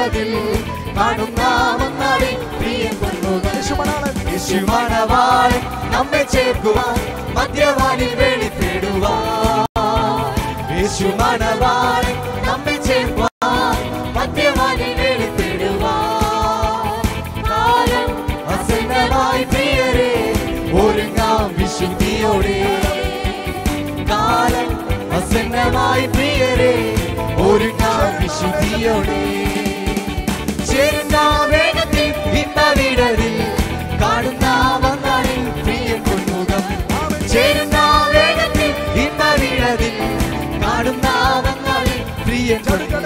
വീടതിൽ കാണുന്ന മന്നാളിൽ പ്രിയൻ വന്നുകൾ യേശുമണാളൻ യേശുമണവാളൻ നമ്മെ ചേർക്കുവാൻ മദ്യവാനിൽ വെളിപ്പെടുവാൻ യേശുമണവാളൻ നമ്മെ ചേർക്കുവാൻ മദ്യവാനിൽ വെളിപ്പെടുവാൻ കാലം അസന്നമായി പ്രിയരെ ഒരുങ്ങാം വിശുദ്ധിയോടെ കാലം അസന്നമായി പ്രിയരെ ഒരുങ്ങാം വിശുദ്ധിയോടെ ചേരുന്ന വേഗത്തിൽ ഇന്നവിടതിൽ കാണുന്ന വന്നാളിൽ പ്രിയൻ കൊണ്ടുകം ചേരുന്ന വേഗത്തിൽ ഇന്നവിടതിൽ കാണുന്ന വന്നാളിൽ പ്രിയൻ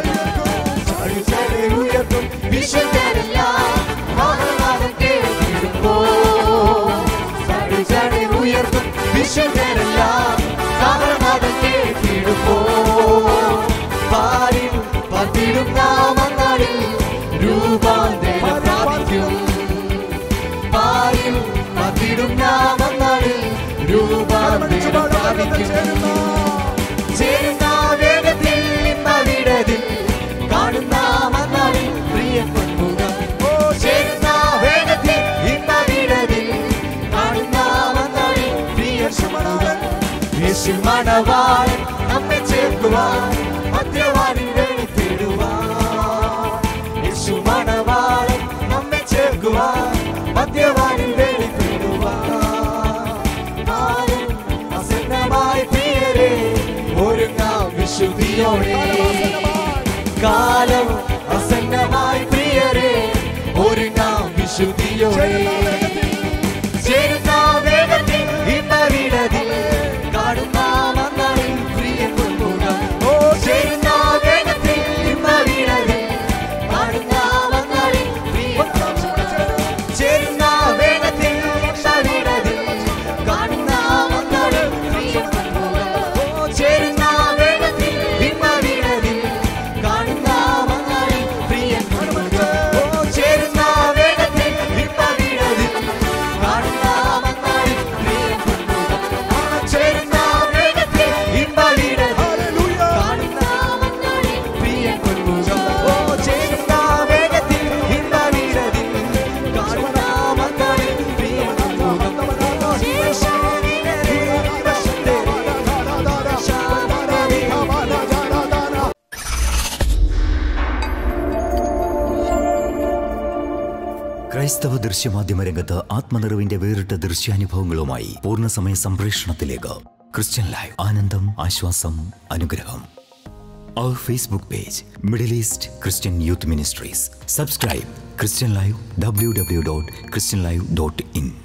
ഉയർത്തും വിശുദ്ധരെല്ലാം മഹാനാഥൻ കേൾക്കിടുമ്പോ ഉയർത്തും വിശുദ്ധരെല്ലാം മഹാനാഥൻ കേൾക്കിടുമ്പോ പാരിൽ പത്തിടും നാമങ്ങളിൽ രൂപാന്തരം പ്രാപിക്കും പാരിൽ പത്തിടും നാമങ്ങളിൽ രൂപാന്തരം പ്രാപിക്കും ചേരുന്ന വേഗത്തിൽ ഇന്നവിടതിൽ കാണുന്ന മന്നാളിൽ പ്രിയൻ പൊന്മുഖം ചേരുന്ന വേഗത്തിൽ ഇന്നവിടതിൽ കാണുന്ന മന്നാളിൽ പ്രിയൻ പൊന്മുഖം യേശു മണവാളൻ നമ്മെ ചേർക്കുവാൻ മദ്യവാനിൽ വെളിപ്പെടുവാൻ യേശു മണവാളൻ നമ്മെ ചേർക്കുവാൻ മദ്യവാനിൽ വെളിപ്പെടുവാൻ കാലം അസന്നമായി പ്രിയരെ ഒരുങ്ങാം വിശുദ്ധിയോടെ കാലം അസന്നമായി പ്രിയരെ ഒരുങ്ങാം വിശുദ്ധിയോടെ ചേരുന്ന വേഗത്തിൽ ഇന്നവിടതിൽ കാണുന്ന മന്നാളിൽ പ്രിയൻ കൊണ്ടുപോകാം ചേരുന്ന വേഗത്തിൽ ഇന്നവിടതിൽ കാണുന്ന മന്നാളിൽ പ്രിയൻ ചേരുന്ന വേഗത്തിൽ ഇന്നവിടതിൽ കാണുന്ന മന്നാളിൽ പ്രിയൻ കൊണ്ടുപോകാം ചേരുന്ന വേഗത്തിൽ ഇന്നവിടതിൽ കാണുന്ന മന്നാളിൽ പ്രിയൻ കൊണ്ടുപോകാം ചേരുന്ന വേഗത്തിൽ ഇന്നവിടതിൽ കാണുന്ന മന്നാളിൽ പ്രിയൻ കൊണ്ടുപോകാം ചേരുന്ന വേഗത്തിൽ ഇന്നവിടതിൽ കാണുന്ന മന്നാളിൽ പ്രിയൻ കൊണ്ടുപോകാം ഓ ചേരുന്ന വേഗത്തിൽ ഇന്നവിടതിൽ കാണുന്ന മന്നാളിൽ പ്രിയൻ കൊണ്ടുപോകാം ശേഷാനിരേ വശത്തെ ക്രൈസ്തവ ദൃശ്യമാധ്യമ രംഗത്ത് ആത്മനിറവിന്റെ വേറിട്ട ദൃശ്യാനുഭവങ്ങളുമായി പൂർണ്ണസമയ സംപ്രേഷണത്തിലേക്ക് ക്രിസ്ത്യൻ ലൈവ് ആനന്ദം ആശ്വാസം അനുഗ്രഹം അവർ Facebook page Middle East Christian youth ministries subscribe Christian live W W dot Christian live dot in